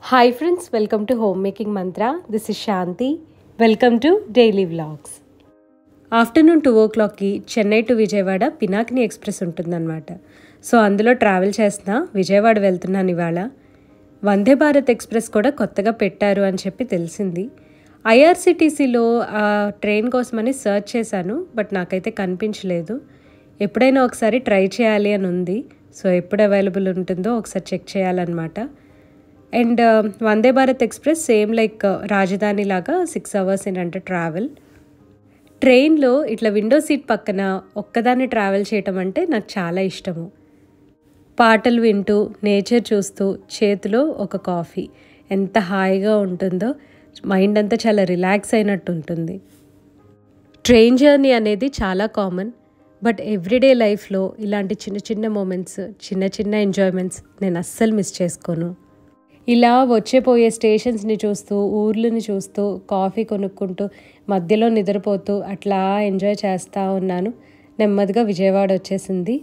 Hi friends welcome to home making Mantra this is Shanti welcome to daily vlogs afternoon two ఓ క్లాక్కి Chennai to Vijayawada Pinakini express ఉంటుందన్నమాట so అందులో travel చేస్తున్నా విజయవాడ వెళ్తున్నాను ఇవాళ వందే భారత్ ఎక్స్ప్రెస్ కూడా కొత్తగా పెట్టారు అని చెప్పి తెలిసింది ఐఆర్సిటీసీలో ఆ ట్రైన్ కోసమని సర్చ్ చేశాను బట్ నాకైతే కనిపించలేదు ఎప్పుడైనా ఒకసారి ట్రై చేయాలి అని ఉంది సో ఎప్పుడు అవైలబుల్ ఉంటుందో ఒకసారి చెక్ చేయాలన్నమాట and Vande Bharat express same like Rajdhani లాగా సిక్స్ అవర్స్ ఇన్ అంటే ట్రావెల్ ట్రైన్లో ఇట్లా విండో సీట్ పక్కన ఒక్కదాన్ని ట్రావెల్ చేయటం అంటే నాకు చాలా ఇష్టము పాటలు వింటూ నేచర్ చూస్తూ చేతిలో ఒక కాఫీ ఎంత హాయిగా ఉంటుందో మైండ్ అంతా చాలా రిలాక్స్ అయినట్టు ఉంటుంది ట్రైన్ జర్నీ అనేది చాలా కామన్ బట్ ఎవ్రీడే లైఫ్లో ఇలాంటి చిన్న చిన్న మూమెంట్స్ చిన్న చిన్న ఎంజాయ్మెంట్స్ నేను అస్సలు మిస్ చేసుకోను ఇలా వచ్చే పోయే స్టేషన్స్ని చూస్తూ ఊర్లని చూస్తూ కాఫీ కొనుక్కుంటూ మధ్యలో నిద్రపోతూ అట్లా ఎంజాయ్ చేస్తూ ఉన్నాను నెమ్మదిగా విజయవాడ వచ్చేసింది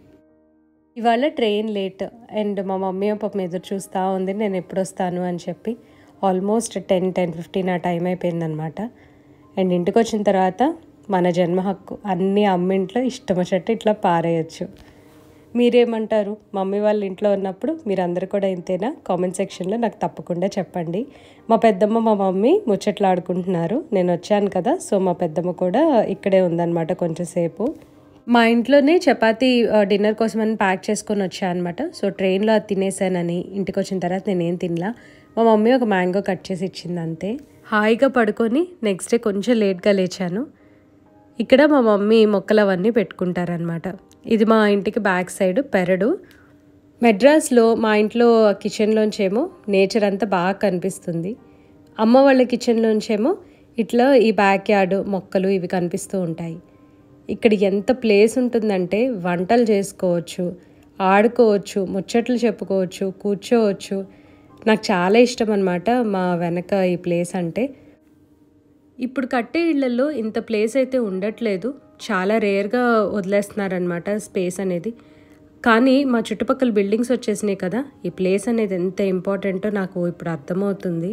ఇవాళ ట్రైన్ లేట్ అండ్ మా మమ్మీ పాపం ఎదురు చూస్తూ ఉంది నేను ఎప్పుడు వస్తాను అని చెప్పి ఆల్మోస్ట్ టెన్ టెన్ ఫిఫ్టీన్ ఆ టైం అయిపోయిందనమాట అండ్ ఇంటికి వచ్చిన తర్వాత మన జన్మ హక్కు అన్నీ అమ్మింట్లో ఇష్టం వచ్చేట్టు ఇట్లా పారేయచ్చు మీరేమంటారు మమ్మీ వాళ్ళ ఇంట్లో ఉన్నప్పుడు మీరందరూ కూడా ఇంతేనా కామెంట్ సెక్షన్లో నాకు తప్పకుండా చెప్పండి మా పెద్దమ్మ మా మమ్మీ ముచ్చట్లు ఆడుకుంటున్నారు నేను వచ్చాను కదా సో మా పెద్దమ్మ కూడా ఇక్కడే ఉందన్నమాట కొంచెంసేపు మా ఇంట్లోనే చపాతీ డిన్నర్ కోసం అని ప్యాక్ చేసుకొని వచ్చా అనమాట సో ట్రైన్లో అది తినేసానని ఇంటికి వచ్చిన తర్వాత నేనేం తినలా మా మమ్మీ ఒక మ్యాంగో కట్ చేసి ఇచ్చింది అంతే హాయిగా పడుకొని నెక్స్ట్ డే కొంచెం లేట్గా లేచాను ఇక్కడ మా మమ్మీ మొక్కలు అవన్నీ పెట్టుకుంటారనమాట ఇది మా ఇంటికి బ్యాక్ సైడ్ పెరడు మెడ్రాస్లో మా ఇంట్లో కిచెన్లోంచేమో నేచర్ అంతా బాగా కనిపిస్తుంది అమ్మ వాళ్ళ కిచెన్లోంచేమో ఇట్లా ఈ బ్యాక్ యార్డ్ మొక్కలు ఇవి కనిపిస్తూ ఉంటాయి ఇక్కడ ఎంత ప్లేస్ ఉంటుందంటే వంటలు చేసుకోవచ్చు ఆడుకోవచ్చు ముచ్చట్లు చెప్పుకోవచ్చు కూర్చోవచ్చు నాకు చాలా ఇష్టం అనమాట మా వెనక ఈ ప్లేస్ అంటే ఇప్పుడు కట్టే ఇళ్లలో ఇంత ప్లేస్ అయితే ఉండట్లేదు చాలా రేర్గా వదిలేస్తున్నారనమాట స్పేస్ అనేది కానీ మా చుట్టుపక్కల బిల్డింగ్స్ వచ్చేసినాయి కదా ఈ ప్లేస్ అనేది ఎంత ఇంపార్టెంటో నాకు ఇప్పుడు అర్థమవుతుంది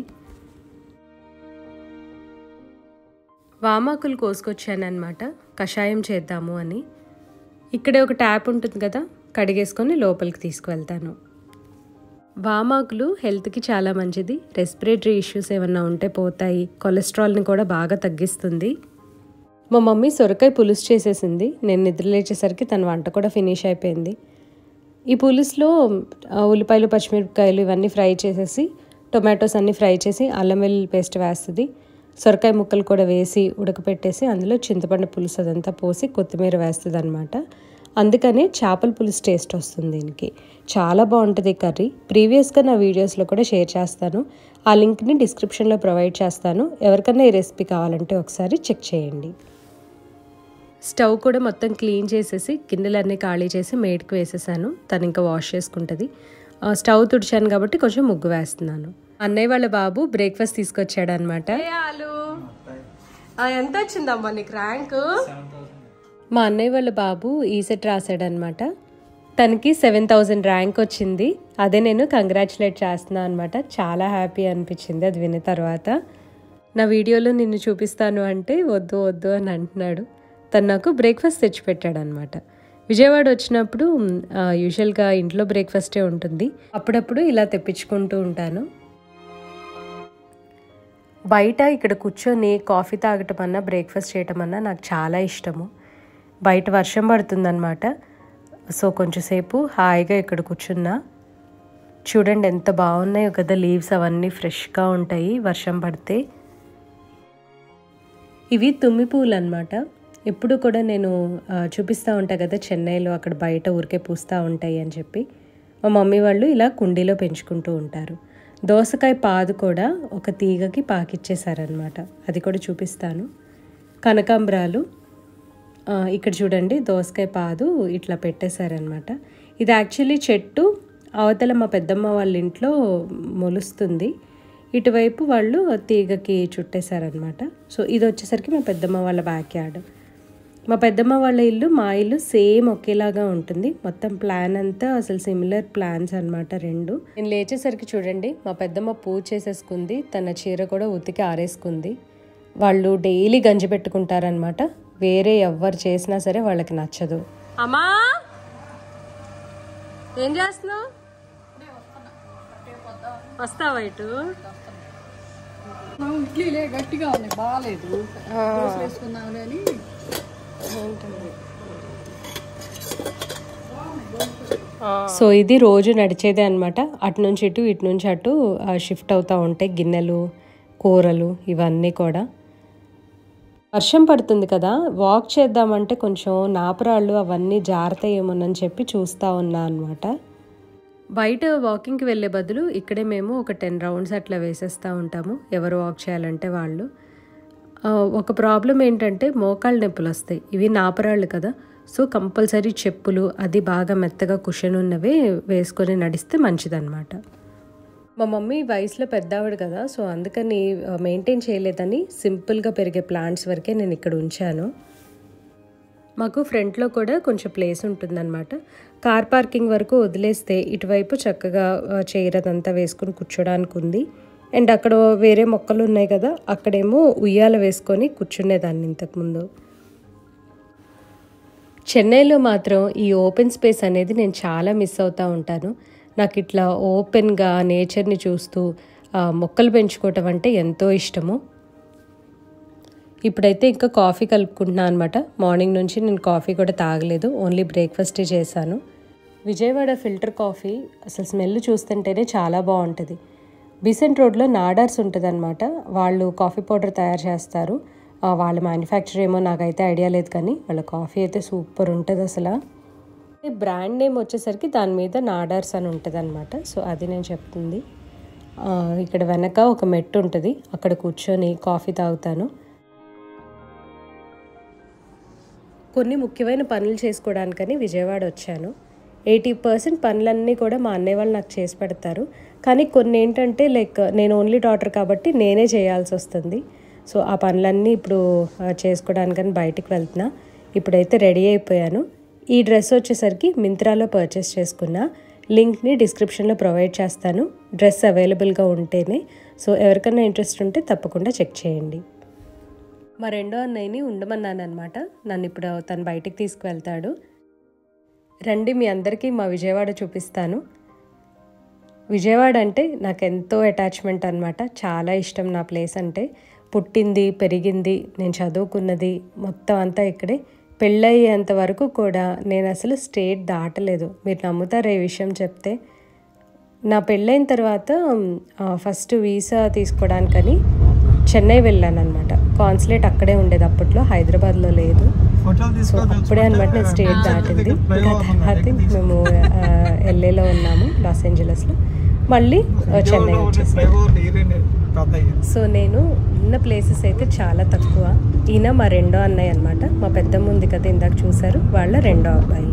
వామాకులు కోసుకొచ్చానమాట కషాయం చేద్దాము అని ఇక్కడే ఒక ట్యాప్ ఉంటుంది కదా కడిగేసుకొని లోపలికి తీసుకువెళ్తాను వామాకులు హెల్త్కి చాలా మంచిది రెస్పిరేటరీ ఇష్యూస్ ఏమన్నా ఉంటే పోతాయి కొలెస్ట్రాల్ని కూడా బాగా తగ్గిస్తుంది మా మమ్మీ సొరకాయ పులుసు చేసేసింది నేను నిద్రలేచేసరికి తన వంట కూడా ఫినిష్ అయిపోయింది ఈ పులుసులో ఉల్లిపాయలు పచ్చిమిరపకాయలు ఇవన్నీ ఫ్రై చేసేసి టొమాటోస్ అన్నీ ఫ్రై చేసి అల్లం వెల్లుల్లి పేస్ట్ వేస్తుంది సొరకాయ ముక్కలు కూడా వేసి ఉడకపెట్టేసి అందులో చింతపండు పులుసు అదంతా పోసి కొత్తిమీర వేస్తుంది అనమాట అందుకనే చేపల పులుసు టేస్ట్ వస్తుంది దీనికి చాలా బాగుంటుంది కర్రీ ప్రీవియస్గా నా వీడియోస్లో కూడా షేర్ చేస్తాను ఆ లింక్ని డిస్క్రిప్షన్లో ప్రొవైడ్ చేస్తాను ఎవరికైనా ఈ రెసిపీ కావాలంటే ఒకసారి చెక్ చేయండి స్టవ్ కూడా మొత్తం క్లీన్ చేసేసి గిన్నెలన్నీ ఖాళీ చేసి మేడ్కి వేసేసాను తను ఇంకా వాష్ చేసుకుంటుంది స్టవ్ తుడిచాను కాబట్టి కొంచెం ముగ్గు వేస్తున్నాను అన్నయ్య వాళ్ళ బాబు బ్రేక్ఫాస్ట్ తీసుకొచ్చాడు అనమాట ఎంత వచ్చిందమ్మా నీకు ర్యాంక్ మా అన్నయ్య వాళ్ళ బాబు ఈసెట్ రాశాడనమాట తనకి సెవెన్ థౌజండ్ ర్యాంక్ వచ్చింది అదే నేను కంగ్రాచులేట్ చేస్తున్నాను అనమాట చాలా హ్యాపీ అనిపించింది అది విన్న తర్వాత నా వీడియోలో నిన్ను చూపిస్తాను అంటే వద్దు వద్దు అని అంటున్నాడు తను నాకు బ్రేక్ఫాస్ట్ తెచ్చిపెట్టాడు అనమాట విజయవాడ వచ్చినప్పుడు యూజువల్గా ఇంట్లో బ్రేక్ఫాస్టే ఉంటుంది అప్పుడప్పుడు ఇలా తెప్పించుకుంటూ ఉంటాను బయట ఇక్కడ కూర్చొని కాఫీ తాగటం అన్నా బ్రేక్ఫాస్ట్ చేయటం అన్నా నాకు చాలా ఇష్టము బయట వర్షం పడుతుందన్నమాట సో కొంచెంసేపు హాయిగా ఇక్కడ కూర్చున్నా చూడండి ఎంత బాగున్నాయో కదా లీవ్స్ అవన్నీ ఫ్రెష్గా ఉంటాయి వర్షం పడితే ఇవి తుమ్మి పూలు అనమాట ఎప్పుడు కూడా నేను చూపిస్తూ ఉంటా కదా చెన్నైలో అక్కడ బయట ఊరికే పూస్తూ ఉంటాయి అని చెప్పి మా మమ్మీ వాళ్ళు ఇలా కుండీలో పెంచుకుంటూ ఉంటారు దోసకాయ పాదు కూడా ఒక తీగకి పాకిచ్చేసారనమాట అది కూడా చూపిస్తాను కనకాంబరాలు ఇక్కడ చూడండి దోసకాయ పాదు ఇట్లా పెట్టేశారనమాట ఇది యాక్చువల్లీ చెట్టు అవతల మా పెద్దమ్మ వాళ్ళ ఇంట్లో మొలుస్తుంది ఇటువైపు వాళ్ళు తీగకి చుట్టేశారనమాట సో ఇది వచ్చేసరికి మా పెద్దమ్మ వాళ్ళ బ్యాక్ యార్డ్ మా పెద్దమ్మ వాళ్ళ ఇల్లు మా ఇల్లు సేమ్ ఒకేలాగా ఉంటుంది మొత్తం ప్లాన్ అంతా అసలు సిమిలర్ ప్లాన్స్ అనమాట రెండు నేను లేచేసరికి చూడండి మా పెద్దమ్మ పూజ చేసేసుకుంది తన చీర కూడా ఉతికి ఆరేసుకుంది వాళ్ళు డైలీ గంజి పెట్టుకుంటారనమాట వేరే ఎవ్వరు చేసినా సరే వాళ్ళకి నచ్చదు అమ్మా ఏం చేస్తున్నావు వస్తావా ఇటు ఇడ్లీలే గట్టిగా ఉన్నాయి బాగాలేదు దోశలు వేసుకుందాంలే అని సో ఇది రోజు నడిచేదే అనమాట అటు నుంచి ఇటు ఇటు నుంచి అటు షిఫ్ట్ అవుతూ ఉంటాయి గిన్నెలు కూరలు ఇవన్నీ కూడా వర్షం పడుతుంది కదా వాక్ చేద్దామంటే కొంచెం నాపరాళ్ళు అవన్నీ జారుతాయేమోనని చెప్పి చూస్తూ ఉన్నా అనమాట బయట వాకింగ్కి వెళ్ళే బదులు ఇక్కడే మేము ఒక టెన్ రౌండ్స్ అట్లా వేసేస్తూ ఉంటాము ఎవరు వాక్ చేయాలంటే వాళ్ళు ఆ, ఒక ప్రాబ్లం ఏంటంటే మోకాళ్ళ నొప్పులు వస్తాయి ఇవి నాపరాళ్ళు కదా సో కంపల్సరీ చెప్పులు అది బాగా మెత్తగా కుషన్ ఉన్నవే వేసుకొని నడిస్తే మంచిదన్నమాట మా మమ్మీ వయసులో పెద్దావిడ కదా సో అందుకని మెయింటైన్ చేయలేదని సింపుల్గా పెరిగే ప్లాంట్స్ వరకే నేను ఇక్కడ ఉంచాను మాకు ఫ్రంట్లో కూడా కొంచెం ప్లేస్ ఉంటుందన్నమాట కార్ పార్కింగ్ వరకు వదిలేస్తే ఇటువైపు చక్కగా ఆ, చైర్ అదంతా వేసుకొని కూర్చోడానికి ఉంది అండ్ అక్కడ వేరే మొక్కలు ఉన్నాయి కదా అక్కడేమో ఉయ్యాల వేసుకొని కూర్చునేదాన్ని ఇంతకుముందు చెన్నైలో మాత్రం ఈ ఓపెన్ స్పేస్ అనేది నేను చాలా మిస్ అవుతూ ఉంటాను నాకు ఇట్లా ఓపెన్గా నేచర్ని చూస్తూ ఆ, మొక్కలు పెంచుకోవటం అంటే ఎంతో ఇష్టము ఇప్పుడైతే ఇంకా కాఫీ కలుపుకుంటున్నాను అనమాట మార్నింగ్ నుంచి నేను కాఫీ కూడా తాగలేదు ఓన్లీ బ్రేక్ఫాస్టే చేశాను విజయవాడ ఫిల్టర్ కాఫీ అసలు స్మెల్ చూస్తుంటేనే చాలా బాగుంటుంది బీసెంట్ రోడ్లో నాడార్స్ ఉంటుంది అనమాట వాళ్ళు కాఫీ పౌడర్ తయారు చేస్తారు ఆ, వాళ్ళ మ్యానుఫ్యాక్చర్ ఏమో నాకైతే ఐడియా లేదు కానీ వాళ్ళ కాఫీ అయితే సూపర్ ఉంటుంది అసలు బ్రాండ్ నేమ్ వచ్చేసరికి దాని మీద నాడార్స్ అని ఉంటుంది అనమాట సో అది నేను చెప్తుంది ఆ, ఇక్కడ వెనక ఒక మెట్టు ఉంటుంది అక్కడ కూర్చొని కాఫీ తాగుతాను కొన్ని ముఖ్యమైన పనులు చేసుకోవడానికని విజయవాడ వచ్చాను ఎయిటీ పర్సెంట్ పనులన్నీ కూడా మా అన్నయ్య వాళ్ళు నాకు చేసి పెడతారు కానీ కొన్ని ఏంటంటే లైక్ నేను ఓన్లీ డాటర్ కాబట్టి నేనే చేయాల్సి వస్తుంది సో ఆ పనులన్నీ ఇప్పుడు ఆ, చేసుకోవడానికని బయటికి వెళ్తున్నా ఇప్పుడైతే రెడీ అయిపోయాను ఈ డ్రెస్ వచ్చేసరికి మింత్రాలో పర్చేస్ చేసుకున్నా లింక్ని డిస్క్రిప్షన్లో ప్రొవైడ్ చేస్తాను డ్రెస్ అవైలబుల్గా ఉంటేనే సో ఎవరికైనా ఇంట్రెస్ట్ ఉంటే తప్పకుండా చెక్ చేయండి మా రెండో అన్నయ్యని ఉండమన్నాను అనమాట నన్ను ఇప్పుడు తను బయటికి తీసుకువెళ్తాడు రండి మీ అందరికీ మా విజయవాడ చూపిస్తాను విజయవాడ అంటే నాకు ఎంతో అటాచ్మెంట్ అనమాట చాలా ఇష్టం నా ప్లేస్ అంటే పుట్టింది పెరిగింది నేను చదువుకున్నది మొత్తం అంతా ఇక్కడే పెళ్ళయ్యేంత వరకు కూడా నేను అసలు స్టేట్ దాటలేదు మీరు నమ్ముతారు ఈ విషయం చెప్తే నా పెళ్ళైన తర్వాత ఆ, ఫస్ట్ వీసా తీసుకోవడానికని చెన్నై వెళ్ళాను అనమాట కాన్సులేట్ అక్కడే ఉండేది అప్పట్లో హైదరాబాద్లో లేదు ఫోటోలు సో అప్పుడే అనమాట నేను స్టేట్ దాటింది ఇంకా తర్వాత ఇంక మేము ఎల్ఏలో ఉన్నాము లాస్ ఏంజలస్లో మళ్ళీ ఆ, చెన్నై వచ్చేసాం ఫ్లైఓవర్ ఏరియా పెద్ద సో నేను ఉన్న ప్లేసెస్ అయితే చాలా తక్కువ ఈయన మా రెండో అన్నయ్య అనమాట మా పెద్దమ్మ ఉంది కదా ఇందాక చూసారు వాళ్ళ రెండో అబ్బాయి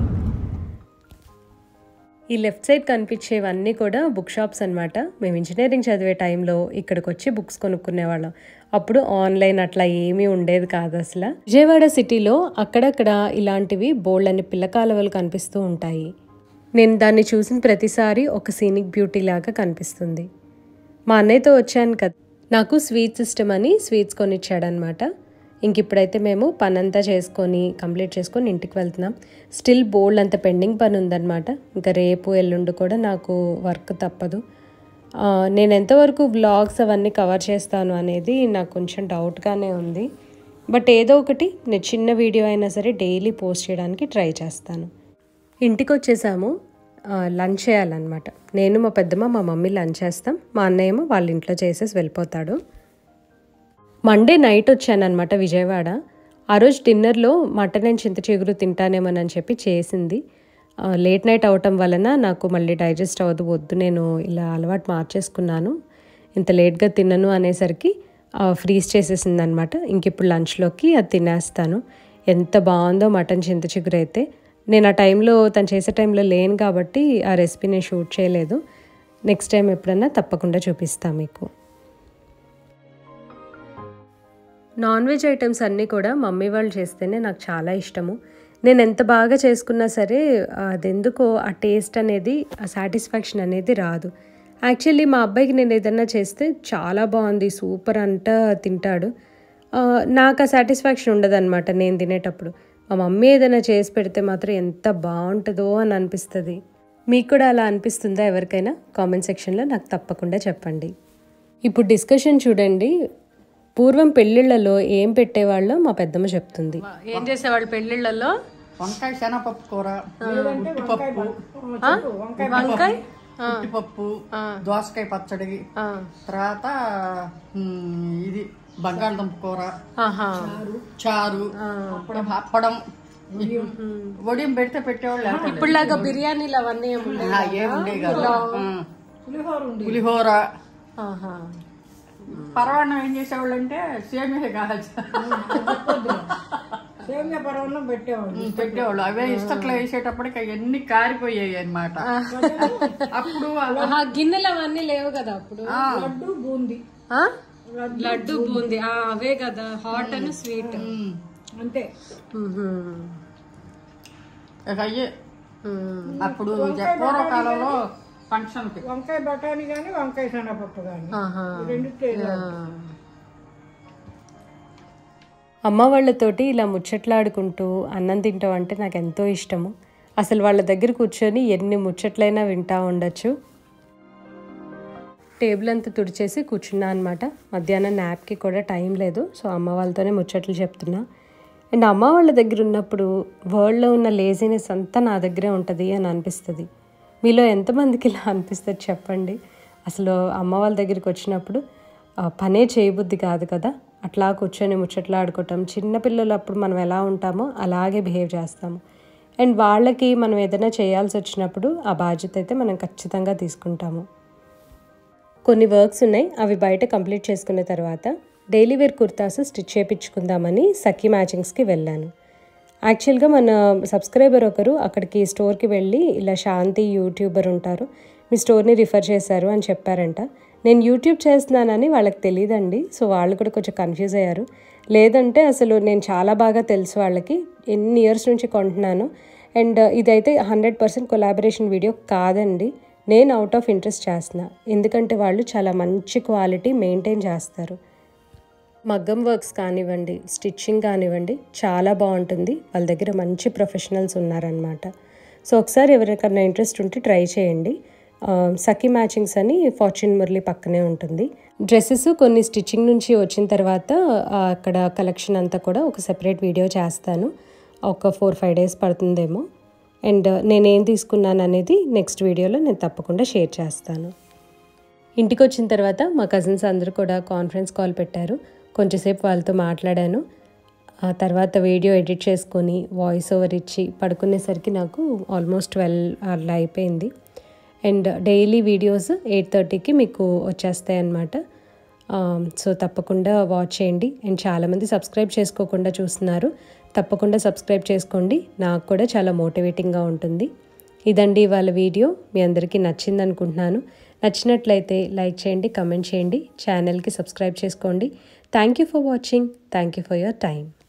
ఈ లెఫ్ట్ సైడ్ కనిపించేవన్నీ కూడా బుక్ షాప్స్ అనమాట మేము ఇంజనీరింగ్ చదివే టైంలో ఇక్కడికి వచ్చి బుక్స్ కొనుక్కునేవాళ్ళం అప్పుడు ఆన్లైన్ అట్లా ఏమీ ఉండేది కాదు అసలు విజయవాడ సిటీలో అక్కడక్కడ ఇలాంటివి బోల్డ్ అని పిల్ల కాలువలు కనిపిస్తూ ఉంటాయి నేను దాన్ని చూసిన ప్రతిసారి ఒక సీనిక్ బ్యూటీ లాగా కనిపిస్తుంది మా అన్నయ్యతో వచ్చాను కదా నాకు స్వీట్స్ ఇష్టం అని స్వీట్స్ కొనిచ్చాడనమాట ఇంక ఇప్పుడైతే మేము పని అంతా చేసుకొని కంప్లీట్ చేసుకొని ఇంటికి వెళ్తున్నాం స్టిల్ బోల్డ్ అంత పెండింగ్ పని ఉందన్నమాట ఇంకా రేపు ఎల్లుండి కూడా నాకు వర్క్ తప్పదు ఆ, నేను ఎంతవరకు వ్లాగ్స్ అవన్నీ కవర్ చేస్తాను అనేది నాకు కొంచెం డౌట్గానే ఉంది బట్ ఏదో ఒకటి నేను చిన్న వీడియో అయినా సరే డైలీ పోస్ట్ చేయడానికి ట్రై చేస్తాను ఇంటికి వచ్చేసాము ఆ, లంచ్ చేయాలన్నమాట నేను మా పెద్దమ్మ మా మమ్మీ లంచ్ చేస్తాం మా అన్నయ్య ఏమో వాళ్ళ ఇంట్లో చేసేసి వెళ్ళిపోతాడు మండే నైట్ వచ్చానమాట విజయవాడ ఆ రోజు డిన్నర్లో మటన్ అండ్ చింత చిగురు తింటానేమోనని చెప్పి చేసింది ఆ, లేట్ నైట్ అవటం వలన నాకు మళ్ళీ డైజెస్ట్ అవ్వదు వద్దు నేను ఇలా అలవాటు మార్చేసుకున్నాను ఇంత లేట్గా తినను అనేసరికి ఆ, ఫ్రీజ్ చేసేసింది అనమాట ఇంక ఇప్పుడు లంచ్లోకి అది తినేస్తాను ఎంత బాగుందో మటన్ చింత చిగురు అయితే నేను ఆ టైంలో తను చేసే టైంలో లేను కాబట్టి ఆ రెసిపీ నేను షూట్ చేయలేదు నెక్స్ట్ టైం ఎప్పుడన్నా తప్పకుండా చూపిస్తాను మీకు నాన్ వెజ్ ఐటమ్స్ అన్నీ కూడా మమ్మీ వాళ్ళు చేస్తేనే నాకు చాలా ఇష్టము నేను ఎంత బాగా చేసుకున్నా సరే అదెందుకో ఆ టేస్ట్ అనేది ఆ సాటిస్ఫాక్షన్ అనేది రాదు యాక్చువల్లీ మా అబ్బాయికి నేను ఏదన్నా చేస్తే చాలా బాగుంది సూపర్ అంటా తింటాడు ఆ, నాకు ఆ సాటిస్ఫాక్షన్ ఉండదన్నమాట నేను తినేటప్పుడు మా మమ్మీ ఏదైనా చేసి పెడితే మాత్రం ఎంత బాగుంటుందో అని అనిపిస్తుంది మీకు కూడా అలా అనిపిస్తుందా ఎవరికైనా కామెంట్ సెక్షన్లో నాకు తప్పకుండా చెప్పండి ఇప్పుడు డిస్కషన్ చూడండి పూర్వం పెళ్ళిళ్ళలో ఏం పెట్టేవాళ్ళో మా పెద్దమ్మ చెప్తుంది ఏం చేసేవాళ్ళు పెళ్ళిళ్ళలో వంకాయ శనగపప్పు కూర ఉట్టిపప్పు వంకాయ ఉట్టిపప్పు దోసకాయ పచ్చడి తర్వాత ఉమ్, ఇది బంగాళదుంప కూర ఆహా చారు అప్పడం వడియం పెడితే పెట్టేవాళ్ళు లేకపోతే లేదు. ఇప్పుడులాగా బిర్యానీలు అవన్నీ ఏమి ఉండేవి ఆ, ఏం ఉండే కాదు ఆ. పులిహోర ఆహా పరవాణం ఏం చేసేవాళ్ళు అంటే సేమియా కాదు సేమియా పరవన్నం పెట్టేవాళ్ళు పెట్టేవాళ్ళు అవే ఇస్తట్లో వేసేటప్పటికి అవన్నీ కారిపోయాయి అన్నమాట అప్పుడు అలా ఆహా, గిన్నెలు అవన్నీ లేవు కదా అప్పుడు లడ్డు బూంది ఆ? లడ్డు బూంది ఆ, అవే కదా హాట్ అండ్ స్వీట్ ఉమ్, అంతే ఇక అయ్యే అప్పుడు జ- పూర్వకాలంలో ఫంక్షన్ కి వంకాయ బఠానీ గాని వంకాయ శనగపప్పు గాని రెండు అమ్మ వాళ్ళతోటి ఇలా ముచ్చట్లాడుకుంటూ అన్నం తింటాం అంటే నాకు ఎంతో ఇష్టము అసలు వాళ్ళ దగ్గర కూర్చొని ఎన్ని ముచ్చట్లైనా వింటా ఉండొచ్చు టేబుల్ అంతా తుడిచేసి కూర్చున్నా అనమాట మధ్యాహ్నం నాప్కి కూడా టైం లేదు సో అమ్మ వాళ్ళతోనే ముచ్చట్లు చెప్తున్నా అండ్ అమ్మ వాళ్ళ దగ్గర ఉన్నప్పుడు వరల్డ్లో ఉన్న లేజినెస్ అంతా నా దగ్గరే ఉంటుంది అని అనిపిస్తుంది మీలో ఎంతమందికి ఇలా అనిపిస్తుంది చెప్పండి అసలు అమ్మ వాళ్ళ దగ్గరికి వచ్చినప్పుడు ఆ, పనే చేయబుద్ధి కాదు కదా అట్లా కూర్చొని ముచ్చట్లు ఆడుకోవటం చిన్నపిల్లలు అప్పుడు మనం ఎలా ఉంటామో అలాగే బిహేవ్ చేస్తాము అండ్ వాళ్ళకి మనం ఏదైనా చేయాల్సి వచ్చినప్పుడు ఆ బాధ్యత అయితే మనం ఖచ్చితంగా తీసుకుంటాము కొన్ని వర్క్స్ ఉన్నాయి అవి బయట కంప్లీట్ చేసుకున్న తర్వాత డైలీ వేర్ కుర్తాస్ స్టిచ్ చేయించుకుందామని సఖీ మ్యాచింగ్స్కి వెళ్ళాను యాక్చువల్గా మన సబ్స్క్రైబర్ ఒకరు అక్కడికి స్టోర్కి వెళ్ళి ఇలా శాంతి యూట్యూబర్ ఉంటారు మీ స్టోర్ని రిఫర్ చేశారు అని చెప్పారంట నేను యూట్యూబ్ చేస్తున్నానని వాళ్ళకి తెలియదండి సో వాళ్ళు కూడా కొంచెం కన్ఫ్యూజ్ అయ్యారు లేదంటే అసలు నేను చాలా బాగా తెలుసు వాళ్ళకి ఎన్ని ఇయర్స్ నుంచి కొంటున్నాను అండ్ ఇదైతే హండ్రెడ్ పర్సెంట్ కొలాబరేషన్ వీడియో కాదండి నేను అవుట్ ఆఫ్ ఇంట్రెస్ట్ చేస్తున్నా ఎందుకంటే వాళ్ళు చాలా మంచి క్వాలిటీ మెయింటైన్ చేస్తారు మగ్గం వర్క్స్ కానివ్వండి స్టిచ్చింగ్ కానివ్వండి చాలా బాగుంటుంది వాళ్ళ దగ్గర మంచి ప్రొఫెషనల్స్ ఉన్నారనమాట సో ఒకసారి ఎవరికన్నా ఇంట్రెస్ట్ ఉంటే ట్రై చేయండి ఆ, సఖీ మ్యాచింగ్స్ అని ఫార్చ్యూన్ మురళి పక్కనే ఉంటుంది డ్రెస్సెస్ కొన్ని స్టిచ్చింగ్ నుంచి వచ్చిన తర్వాత ఆ, అక్కడ కలెక్షన్ అంతా కూడా ఒక సెపరేట్ వీడియో చేస్తాను ఒక ఫోర్ ఫైవ్ డేస్ పడుతుందేమో అండ్ నేనేం తీసుకున్నాను అనేది నెక్స్ట్ వీడియోలో నేను తప్పకుండా షేర్ చేస్తాను ఇంటికి వచ్చిన తర్వాత మా కజిన్స్ అందరూ కూడా కాన్ఫరెన్స్ కాల్ పెట్టారు కొంచెంసేపు వాళ్ళతో మాట్లాడాను ఆ తర్వాత వీడియో ఎడిట్ చేసుకొని వాయిస్ ఓవర్ ఇచ్చి పడుకునేసరికి నాకు ఆల్మోస్ట్ ట్వెల్వ్ అలా అయిపోయింది అండ్ డైలీ వీడియోస్ ఎయిట్ థర్టీకి మీకు వచ్చేస్తాయి అన్నమాట సో తప్పకుండా వాచ్ చేయండి అండ్ చాలామంది సబ్స్క్రైబ్ చేసుకోకుండా చూస్తున్నారు తప్పకుండా సబ్స్క్రైబ్ చేసుకోండి నాకు కూడా చాలా మోటివేటింగ్గా ఉంటుంది ఇదండి వాళ్ళ వీడియో మీ అందరికీ నచ్చింది అనుకుంటున్నాను నచ్చినట్లయితే లైక్ చేయండి కమెంట్ చేయండి ఛానల్కి సబ్స్క్రైబ్ చేసుకోండి thank you for watching thank you for your time